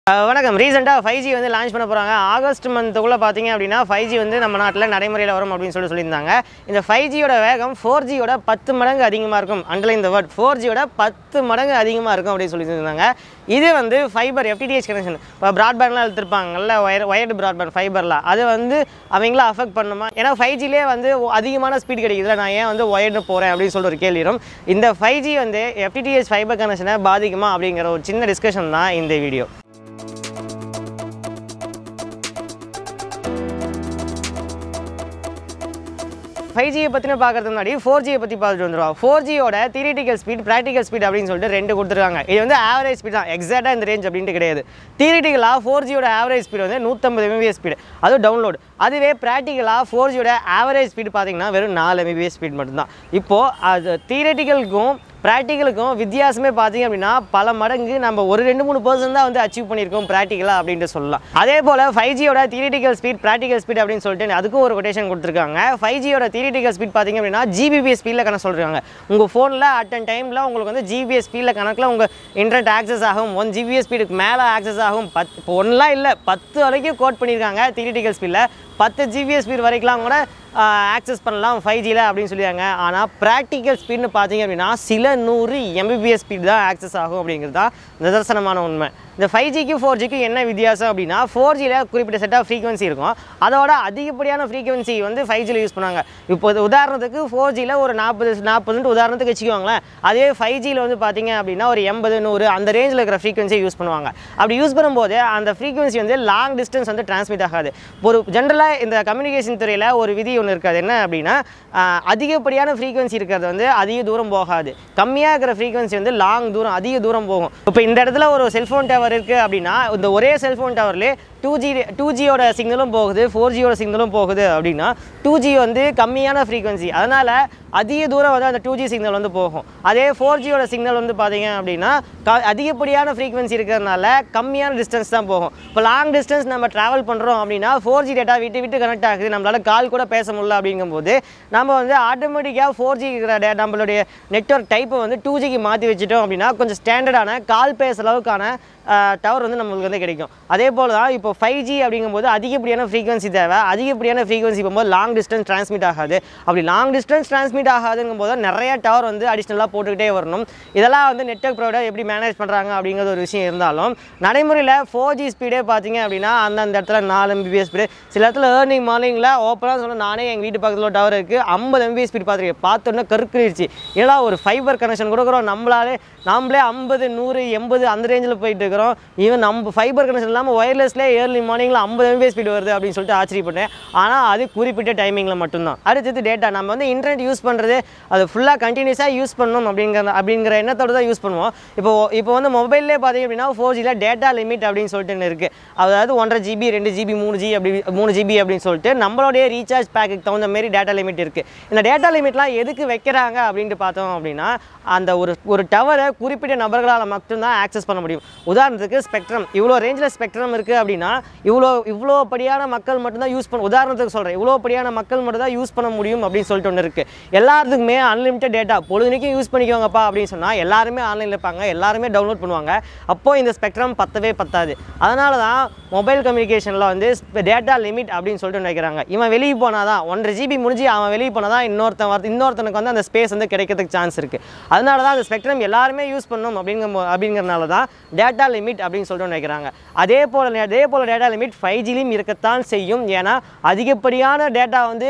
அஹ் வணக்கம் ரீசெண்டாக five G வந்து லான்ச் பண்ண போகிறாங்க ஆகஸ்ட் மந்த்துக்குள்ளே பார்த்தீங்க அப்படின்னா ஃபைவ் ஜி வந்து நம்ம நாட்டில் நடைமுறையில் வரும் அப்படின்னு சொல்லி சொல்லியிருந்தாங்க இந்த ஃபைவ் ஜியோட வேகம் ஃபோர் ஜியோட பத்து மடங்கு அதிகமாக இருக்கும் அண்டர் இந்த வேர்ட் ஃபோர் ஜியோட பத்து மடங்கு அதிகமாக இருக்கும் அப்படின்னு சொல்லி சொல்லியிருந்தாங்க இது வந்து ஃபைபர் எஃப்டிடிஹெச் கனெக்ஷன் இப்போ ப்ராட்பேண்ட்லாம் எடுத்திருப்பாங்கல்ல ஒயர் ஒயர்டு ப்ராட்பேண்ட் ஃபைபரில் அது வந்து அவங்கள அஃபெக்ட் பண்ணுமா ஏன்னா ஃபைவ் ஜிலே வந்து அதிகமான ஸ்பீட் கிடைக்குதுல நான் ஏன் வந்து ஒயர்டு போகிறேன் அப்படின்னு சொல்லிட்டு ஒரு கேள்வி வரும் இந்த ஃபைவ் ஜி வந்து எஃப்டிடிஹெச் ஃபைபர் கனெக்ஷனை பாதிக்குமா அப்படிங்கிற ஒரு சின்ன டிஸ்கஷன் தான் இந்த வீடியோ ஃபைவ் ஜியை பற்றின பார்க்கறதுக்கு முன்னாடி ஃபோர் ஜியை பற்றி பார்த்துட்டு வந்துடுவோம் ஃபோர் ஜியோட தியரிட்டிக்கல் ஸ்பீட் ப்ராக்டிக்கல் ஸ்பீட் அப்படின்னு சொல்லிட்டு ரெண்டு கொடுத்துருக்காங்க இது வந்து ஆவரேஜ் ஸ்பீட் தான் எக்ஸாக்டாக இந்த ரேஞ்ச் அப்படின்ட்டு கிடையாது தியரிட்டிக்கலாக ஃபோர் ஜியோட ஆவரேஜ் ஸ்பீட் வந்து நூற்றம்பது எம்பிஎஸ் ஸ்பீடு அதுவும் டவுன்லோட் அதுவே ப்ராக்டிக்கலாக ஃபோர் ஜியோட ஆவரேஜ் ஸ்பீட் பார்த்தீங்கன்னா வெறும் நாலு எம்பிபிஎஸ் ஸ்பீட் மட்டும்தான் இப்போது அது தியரிட்டிக்கலுக்கும் ப்ராக்டிக்கலுக்கும் வித்தியாசமே பார்த்தீங்க அப்படின்னா பல மடங்கு நம்ம ஒரு ரெண்டு மூணு பர்சன்ட் தான் வந்து அச்சீவ் பண்ணியிருக்கோம் ப்ராக்டிக்கலாக அப்படின்ட்டு சொல்லலாம் அதே போல் ஃபைவ் ஜியோட தியரிட்டிக்கல் ஸ்பீட் ப்ராக்டிக்கல் ஸ்பீட் அப்படின்னு சொல்லிட்டு அதுக்கும் ஒரு கொட்டேஷன் கொடுத்துருக்காங்க ஃபைவ் ஜியோட தியரிட்டிக்கல் ஸ்பீட் பார்த்தீங்க அப்படின்னா ஜிபிபிஎஸ் ஸ்பீடில் கணக்கு சொல்கிறாங்க உங்கள் ஃபோனில் அட் அன் டைமில் உங்களுக்கு வந்து ஜிபிஎஸ் ஸ்பீடில் கணக்கில் உங்கள் இன்டர்நெட் ஆக்சஸ் ஆகும் ஒன் ஜிபிஎஸ் ஸ்பீடுக்கு மேலே ஆக்சஸ் ஆகும் பத் இப்போ ஒன்றுலாம் இல்லை பத்து வரைக்கும் கோட் பண்ணியிருக்காங்க தியரிட்டிக்கல் ஸ்பீடில் பத்து ஜிபிஎஸ் ஸ்பீட் வரைக்கும்லாம் கூட ஆக்சஸ் பண்ணலாம் ஃபைவ் ஜியில் அப்படின்னு சொல்லியிருக்காங்க ஆனால் ப்ராக்டிக்கல் ஸ்பீட்னு பார்த்தீங்க அப்படின்னா சில நூறு எம்பிபிஎஸ் ஸ்பீட் தான் ஆக்சஸ் ஆகும் அப்படிங்கிறது தான் நிதர்சனமான உண்மை இந்த ஃபைவ் ஜிக்கு ஃபோர் ஜிக்கு என்ன வித்தியாசம் அப்படின்னா ஃபோர் ஜியில் குறிப்பிட்ட செட் ஆஃப் ஃப்ரீக்வன்சி இருக்கும் அதோட அதிகப்படியான ஃப்ரீக்வன்சி வந்து ஃபைவ் ஜியில் யூஸ் பண்ணுவாங்க இப்போ இது உதாரணத்துக்கு ஃபோர் ஜியில் ஒரு நாற்பது நாற்பதுன்ட்டு உதாரணத்துக்கு வச்சுக்கோங்களேன் அதே ஃபைவ் ஜியில் வந்து பார்த்தீங்க அப்படின்னா ஒரு எண்பது நூறு அந்த ரேஞ்சில் இருக்கிற ஃப்ரீக்வன்சியை யூஸ் பண்ணுவாங்க அப்படி யூஸ் பண்ணும்போது அந்த ஃப்ரீக்வன்சி வந்து லாங் டிஸ்டன்ஸ் வந்து டிரான்ஸ்மிட் ஆகாது ஒரு ஜென்ரலாக இந்த கம்யூனிகேஷன் துறையில் ஒரு விதி ஒன்று இருக்காது என்ன அப்படின்னா ஆஹ், அதிகப்படியான ஃப்ரீக்வன்சி இருக்கிறது வந்து அதிக தூரம் போகாது கம்மியாக இருக்கிற ஃப்ரீக்வன்சி வந்து லாங் தூரம் அதிக தூரம் போகும் இப்போ இந்த இடத்துல ஒரு செல்ஃபோன் டவர் இருக்குது அப்படின்னா இந்த ஒரே செல்ஃபோன் டவர்லேயே டூ ஜி டூ ஜியோட சிக்னலும் போகுது ஃபோர் ஜியோட சிக்னலும் போகுது அப்படின்னா டூ ஜி வந்து கம்மியான ஃப்ரீக்வன்சி அதனால் அதிக தூரம் வந்து அந்த டூ ஜி சிக்னல் வந்து போகும் அதே ஃபோர் ஜியோட சிக்னல் வந்து பார்த்தீங்க அப்படின்னா க அதிகப்படியான ஃப்ரீக்வன்சி இருக்கிறதுனால கம்மியான டிஸ்டன்ஸ் தான் போகும் இப்போ லாங் டிஸ்டன்ஸ் நம்ம ட்ராவல் பண்ணுறோம் அப்படின்னா ஃபோர் ஜி டேட்டா விட்டு விட்டு கனெக்ட் ஆகுது நம்மளால் கால் கூட பேச முடியல அப்படிங்கும்போது நம்ம வந்து ஆட்டோமேட்டிக்காக ஃபோர் ஜி இருக்கிற டே நம்மளுடைய நெட்ஒர்க் டைப்பை வந்து டூ ஜிக்கு மாற்றி வச்சுட்டோம் அப்படின்னா கொஞ்சம் ஸ்டாண்டர்டான கால் பேச அளவுக்கான டவர் வந்து நம்மளுக்கு வந்து கிடைக்கும் அதே போல் தான் இப்போ ஃபைவ் ஜி அப்படிங்கும்போது அதிகப்படியான ஃப்ரீக்வன்சி தேவை அதிகப்படியான ஃப்ரீக்வன்சி போகும்போது லாங் டிஸ்டன்ஸ் ட்ரான்ஸ்மிட் ஆகாது அப்படி லாங் டிஸ்டன்ஸ் ட்ரான்ஸ்மிட் ஆகாதுங்கும் போது நிறைய டவர் வந்து அடிஷ்னலாக போட்டுக்கிட்டே வரணும் இதெல்லாம் வந்து நெட்ஒர்க் ப்ரொவைடர் எப்படி மேனேஜ் பண்ணுறாங்க அப்படிங்கிறது ஒரு விஷயம் இருந்தாலும் நடைமுறையில் ஃபோர் ஜி ஸ்பீடே பார்த்தீங்க அப்படின்னா அந்தந்த இடத்துல நாலு எம்பிபிஎஸ் ஸ்பீடு சில இடத்துல ஏர்னிங் மார்னிங்கில் ஓப்பனாக சொன்ன நானே எங்கள் வீட்டு பக்கத்தில் டவர் இருக்குது ஐம்பது எம்பிஎஸ் ஸ்பீட் பார்த்துருக்கேன் பார்த்தோன்னே கருக்குறிடுச்சு ஏன்னா ஒரு ஃபைபர் கனெக்ஷன் கொடுக்குறோம் நம்மளாலே நாமளே ஐம்பது நூறு எண்பது அந்த ரேஞ்சில் போயிட்டு இருக்கிறோம் ஈவன் நம்ம ஃபைபர் கனெக்ஷன் இல்லாமல் ஒயர்லெஸ்லேயே ஏர்லி மார்னிங்கில் ஐம்பது எம்பிஎஸ் ஸ்பீடு வருது அப்படின்னு சொல்லிட்டு ஆச்சரியப்பட்டேன் ஆனால் அது குறிப்பிட்ட டைமிங்கில் மட்டும்தான் அடுத்தது டேட்டா நம்ம வந்து இன்டர்நெட் யூஸ் பண்ணுறது அது ஃபுல்லாக கண்டினியூஸாக யூஸ் பண்ணணும் அப்படிங்கிற அப்படிங்கிற எண்ணத்தோடு தான் யூஸ் பண்ணுவோம் இப்போ இப்போ வந்து மொபைல்லே பார்த்தீங்க அப்படின்னா ஃபோர் ஜியில் டேட்டா லிமிட் அப்படின்னு சொல்லிட்டு ஒன்று இருக்குது அதாவது ஒன்றரை ஜிபி ரெண்டு ஜிபி மூணு ஜி அப்படி மூணு ஜிபி அப்படின்னு சொல்லிட்டு நம்மளுடைய ரீசார்ஜ் பேக்குக்கு தகுந்த மாரி டேட்டா லிமிட் இருக்குது இந்த டேட்டா லிமிட்லாம் எதுக்கு வைக்கிறாங்க அப்படின்ட்டு பார்த்தோம் அப்படின்னா அந்த ஒரு ஒரு டவரை குறிப்பிட்ட நபர்களால் மட்டும்தான் ஆக்சஸ் பண்ண முடியும் உதாரணத்துக்கு ஸ்பெக்ட்ரம் இவ்வளோ ரேஞ்சில் ஸ்பெக்ட்ரம் இருக்குது அப்படின்னா இவ்வளோ இவ்வளோ படியான மக்கள் மட்டும்தான் யூஸ் பண்ண உதாரணத்துக்கு சொல்கிறேன் இவ்வளோ படியான மக்கள் மட்டும் தான் யூஸ் பண்ண முடியும் அப்படின்னு சொல்லிட்டு ஒன்று இருக்குது எல்லாத்துக்குமே அன்லிமிட்டட் டேட்டா பொழுதுனைக்கும் யூஸ் பண்ணிக்கோங்கப்பா அப்படின்னு சொன்னால் எல்லாருமே ஆன்லைனில் இருப்பாங்க எல்லாருமே டவுன்லோட் பண்ணுவாங்க அப்போது இந்த ஸ்பெக்ட்ரம் பத்தவே பத்தாது அதனால தான் மொபைல் கம்யூனிகேஷனில் வந்து டேட்டா லிமிட் அப்படின்னு சொல்லிட்டு ஒண்ணு வைக்கிறாங்க இவன் வெளியே போனால் தான் ஒன்றரை ஜிபி முடிஞ்சு அவன் வெளியே போனால் தான் இன்னொருத்தன் வரது இன்னொருத்தனுக்கு வந்து அந்த ஸ்பேஸ் வந்து கிடைக்கிறதுக்கு சான்ஸ் இருக்குது அதனால தான் அந்த ஸ்பெக்ட்ரம் எல்லாருமே யூஸ் பண்ணணும் அப்படிங்கும் அப்படிங்கிறனால தான் டேட்டா லிமிட் அப்படின்னு சொல்லிட்டு ஒண்ணு வைக்கிறாங்க அதே போல் அதே போல் டேட்டா லிமிட் ஃபைவ் ஜிலையும் இருக்கத்தான் செய்யும் ஏன்னா அதிகப்படியான டேட்டா வந்து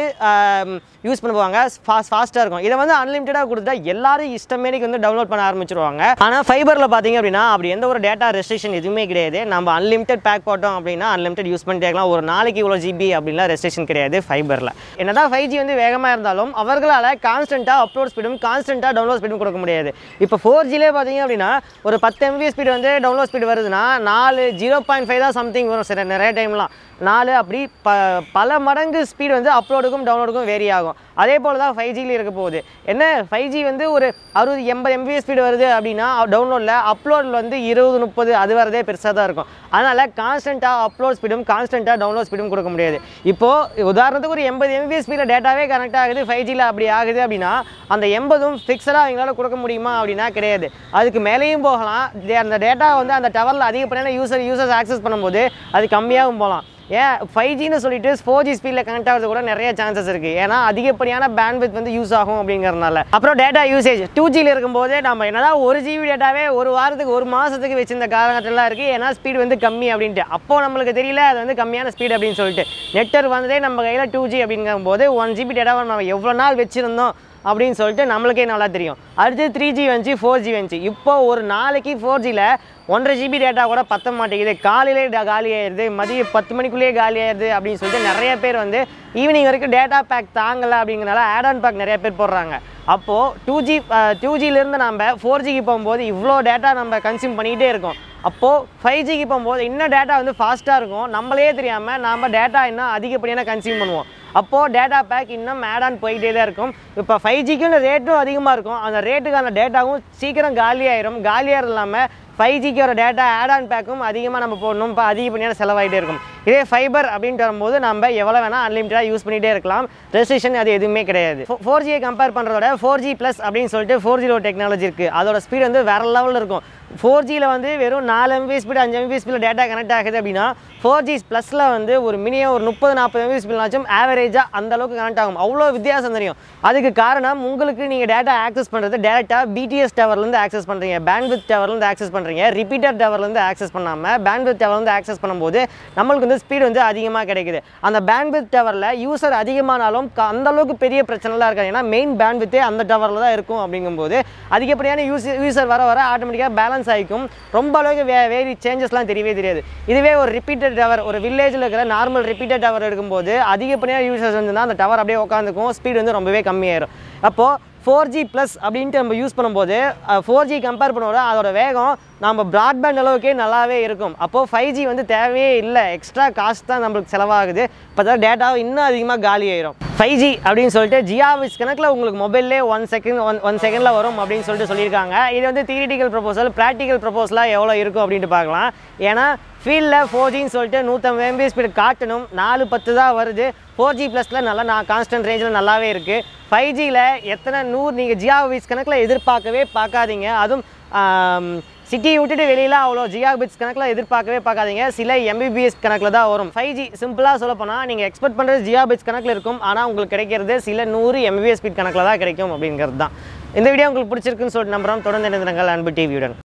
யூஸ் பண்ணுவாங்க ஃபாஸ்ட் ஃபாஸ்ட்டாக இருக்கும் இதை வந்து அன்லிமிட்டடாக கொடுத்தா எல்லாரும் இஷ்டமேனிக்கு வந்து டவுன்லோட் பண்ண ஆரம்பிச்சிருவாங்க ஆனால் ஃபைபரில் பார்த்தீங்க அப்படின்னா அப்படி எந்த ஒரு டேட்டா ரெஸ்ட்ரிக்ஷன் எதுவுமே கிடையாது நம்ம அன்லிமிட்டட் பேக் போட்டோம் அப்படின்னா அன்லிமிட்டட் யூஸ் பண்ணிட்டே இருக்கலாம் ஒரு நாளைக்கு இவ்வளோ ஜிபி அப்படின்லாம் ரெஸ்ட்ரிக்ஷன் கிடையாது ஃபைபரில் என்னதான் ஃபைவ் ஜி வந்து வேகமாக இருந்தாலும் அவர்களால் கான்ஸ்டண்ட்டாக அப்லோட் ஸ்பீடும் கான்ஸ்டண்ட்டாக டவுன்லோட் ஸ்பீடும் கொடுக்க முடியாது இப்போ ஃபோர் ஜிலே பார்த்தீங்க அப்படின்னா ஒரு பத்து எம்பி ஸ்பீடு வந்து டவுன்லோட் ஸ்பீடு வருதுன்னா நாலு ஜீரோ பாயிண்ட் ஃபைவ் தான் சம்திங் வரும் சரி நிறைய டைம்லாம் நாலு அப்படி ப பல மடங்கு ஸ்பீடு வந்து அப்லோடுக்கும் டவுன்லோடுக்கும் வேரி ஆகும் அதே போல் தான் ஃபைவ் ஜியில் இருக்க போகுது என்ன ஃபைவ் ஜி வந்து ஒரு அறுபது எண்பது எம்பிஎஸ் ஸ்பீடு வருது அப்படின்னா டவுன்லோடில் அப்லோடில் வந்து இருபது முப்பது அது வரதே பெருசாக தான் இருக்கும் அதனால் கான்ஸ்டண்ட்டாக அப்லோட் ஸ்பீடும் கான்ஸ்டண்ட்டாக டவுன்லோட் ஸ்பீடும் கொடுக்க முடியாது இப்போது உதாரணத்துக்கு ஒரு எண்பது எம்பிஎஸ் ஸ்பீடில் டேட்டாவே கனெக்ட் ஆகுது ஃபைவ் ஜியில் அப்படி ஆகுது அப்படின்னா அந்த எண்பதும் ஃபிக்ஸடாக அவங்களால கொடுக்க முடியுமா அப்படின்னா கிடையாது அதுக்கு மேலேயும் போகலாம் தே- அந்த டேட்டா வந்து அந்த டவரில் அதிகப்படியான யூசர் யூசர்ஸ் ஆக்சஸ் பண்ணும்போது அது கம்மியாகவும் போகலாம் ஏன் ஃபைவ் ஜின்னு சொல்லிட்டு ஃபோர் ஜி ஸ்பீடில் கனெக்ட் ஆகிறது கூட நிறைய சான்சஸ் இருக்குது ஏன்னா அதிகப்படியான பேண்ட்வித் வந்து யூஸ் ஆகும் அப்படிங்கறதுனால அப்புறம் டேட்டா யூசேஜ் டூ ஜியில் இருக்கும்போது நம்ம என்னதான் ஒரு ஜிபி டேட்டாவே ஒரு வாரத்துக்கு ஒரு மாதத்துக்கு வச்சிருந்த காலகட்டம்லாம் இருக்குது ஏன்னா ஸ்பீடு வந்து கம்மி அப்படின்ட்டு அப்போ நம்மளுக்கு தெரியல அது வந்து கம்மியான ஸ்பீடு அப்படின்னு சொல்லிட்டு நெட்வொர்க் வந்ததே நம்ம கையில் டூ ஜி அப்படிங்கும்போது ஒன் ஜிபி டேட்டாவை நம்ம எவ்வளோ நாள் வச்சுருந்தோம் அப்படின்னு சொல்லிட்டு நம்மளுக்கே நல்லா தெரியும் அடுத்து த்ரீ ஜி வந்துச்சு ஃபோர் ஜி வந்துச்சு இப்போ ஒரு நாளைக்கு ஃபோர் ஜியில் ஒன்றரை ஜிபி டேட்டா கூட பத்த மாட்டேங்குது காலையிலே ட- காலி ஆயிடுது மதியம் பத்து மணிக்குள்ளேயே காலி ஆயிடுது அப்படின்னு சொல்லிட்டு நிறைய பேர் வந்து ஈவினிங் வரைக்கும் டேட்டா பேக் தாங்கலை அப்படிங்கிறனால ஆட் ஆன் பேக் நிறைய பேர் போடுறாங்க அப்போது டூ ஜி டூ ஜிலேருந்து நம்ம ஃபோர் ஜிக்கு போகும்போது இவ்வளோ டேட்டா நம்ம கன்சியூம் பண்ணிக்கிட்டே இருக்கோம் அப்போது ஃபைவ் ஜிக்கு போகும்போது இன்னும் டேட்டா வந்து ஃபாஸ்ட்டாக இருக்கும் நம்மளே தெரியாமல் நாம் டேட்டா இன்னும் அதிகப்படியான கன்சியூம் பண்ணுவோம் அப்போது டேட்டா பேக் இன்னும் ஆட் ஆன் போயிட்டே தான் இருக்கும் இப்போ ஃபைவ் ஜிக்கு ரேட்டும் அதிகமாக இருக்கும் அந்த ரேட்டுக்கான டேட்டாவும் சீக்கிரம் காலியாயிரும் காலியாக இல்லாமல் ஃபைவ் ஜிக்கு வர டேட்டா ஆட் ஆன் பேக்கும் அதிகமாக நம்ம போடணும் இப்போ அதிகப்படியான செலவாகிட்டே இருக்கும் இதே ஃபைபர் அப்படின்ட்டு வரும்போது நம்ம எவ்வளோ வேணால் அன்லிமிட்டடாக யூஸ் பண்ணிகிட்டே இருக்கலாம் ரெஸ்ட்ரிக்ஷன் அது எதுவுமே கிடையாது ஃபோர் ஜியை கம்பேர் பண்ணுறதோட ஃபோர் ஜி ப்ளஸ் அப்படின்னு சொல்லிட்டு ஃபோர் ஜியில் ஒரு டெக்னாலஜி இருக்குது அதோட ஸ்பீடு வந்து வேறு லெவலில் இருக்கும் ஃபோர் ஜியில் வந்து வெறும் நாலு எம்பி ஸ்பீடு அஞ்சு எம்பி ஸ்பீடில் டேட்டா கனெக்ட் ஆகுது அப்படின்னா ஃபோர் ஜி ப்ளஸில் வந்து ஒரு மினிமம் ஒரு முப்பது நாற்பது எம்பி ஸ்பீட்னாச்சும் ஆவரேஜாக அந்த அளவுக்கு கனெக்ட் ஆகும் அவ்வளோ வித்தியாசம் தெரியும் அதுக்கு காரணம் உங்களுக்கு நீங்கள் டேட்டா ஆக்சஸ் பண்ணுறது டேரெக்டாக பிடிஎஸ் டவர்லேருந்து ஆக்சஸ் பண்ணுறீங்க பேண்ட்வித் டவர்லேருந்து ஆக்சஸ் பண்ணுறீங்க ரிப்பீட்டர் டவர்லேருந்து ஆக்சஸ் பண்ணாமல் பேண்ட்வித் டவர்லேருந்து ஆக்சஸ் பண்ணும்போது நம்மளுக்கு வந்து ஸ்பீடு வந்து அதிகமாக கிடைக்குது அந்த பேண்ட்வித் டவரில் யூசர் அதிகமானாலும் க- அந்த அளவுக்கு பெரிய பிரச்சனைலாம் இருக்காது ஏன்னா மெயின் பேண்ட்வித்தே அந்த டவரில் தான் இருக்கும் அப்படிங்கும்போது அதிகப்படியான யூஸ் யூசர் வர வர ஆட்டோமேட்டிக்காக பேலன்ஸ் ஆகிக்கும் ரொம்ப அளவுக்கு வே வேரி சேஞ்சஸ்லாம் தெரியவே தெரியாது இதுவே ஒரு ரிப்பீட்டட் டவர் ஒரு வில்லேஜில் இருக்கிற நார்மல் ரிப்பீட்டட் டவர் எடுக்கும்போது அதிகப்படியான யூசர்ஸ் வந்துன்னா அந்த டவர் அப்படியே உட்காந்துக்கும் ஸ்பீடு வந்து ரொம்பவே கம்மியாயிரும் அப்போது ஃபோர் ஜி ப்ளஸ் அப்படின்ட்டு நம்ம யூஸ் பண்ணும்போது ஃபோர் ஜி கம்பேர் பண்ணும்போது அதோட வேகம் நம்ம ப்ராட்பேண்ட் அளவுக்கே நல்லாவே இருக்கும் அப்போது ஃபைவ் ஜி வந்து தேவையே இல்லை எக்ஸ்ட்ரா காஸ்ட் தான் நம்மளுக்கு செலவாகுது இப்போ தான் டேட்டாவும் இன்னும் அதிகமாக காலி ஆயிரும் ஃபைவ் ஜி அப்படின்னு சொல்லிட்டு ஜியாபிஸ் கணக்கில் உங்களுக்கு மொபைல்லே ஒன் செகண்ட் ஒன் ஒன் செகண்டில் வரும் அப்படின்னு சொல்லிட்டு சொல்லியிருக்காங்க இது வந்து தியரிட்டிக்கல் ப்ரொபோசல் ப்ராக்டிக்கல் ப்ரொபோசலாக எவ்வளோ இருக்கும் அப்படின்ட்டு பார்க்கலாம் ஏன்னா ஃபீல்டில் ஃபோர் ஜின்னு சொல்லிட்டு நூற்றம்பது எம்பி ஸ்பீடு காட்டணும் நாலு பத்து தான் வருது ஃபோர் ஜி ப்ளஸில் நல்லா நான் கான்ஸ்டன்ட் ரேஞ்சில் நல்லாவே இருக்குது ஃபைவ் ஜியில் எத்தனை நூறு நீங்கள் ஜியாபிஸ் கணக்கில் எதிர்பார்க்கவே பார்க்காதீங்க அதுவும் சிட்டியை விட்டுட்டு வெளியில அவ்வளோ ஜியாபிட்ஸ் கணக்கில் எதிர்பார்க்கவே பார்க்காதீங்க சில எம்பிபிஎஸ் கணக்கில் தான் வரும் ஃபைவ் ஜி சிம்பிளாக சொல்ல போனால் நீங்கள் எக்ஸ்பெக்ட் பண்ணுறது ஜியாபிட்ஸ் கணக்கில் இருக்கும் ஆனால் உங்களுக்கு கிடைக்கிறது சில நூறு எம்பிபிஎஸ் ஸ்பீட் கணக்கில் தான் கிடைக்கும் அப்படிங்கிறது தான் இந்த வீடியோ உங்களுக்கு பிடிச்சிருக்குன்னு சொல்லிட்டு நம்புறோம் தொடர்ந்து இணைந்திருங்கள் அன்பு டிவியுடன்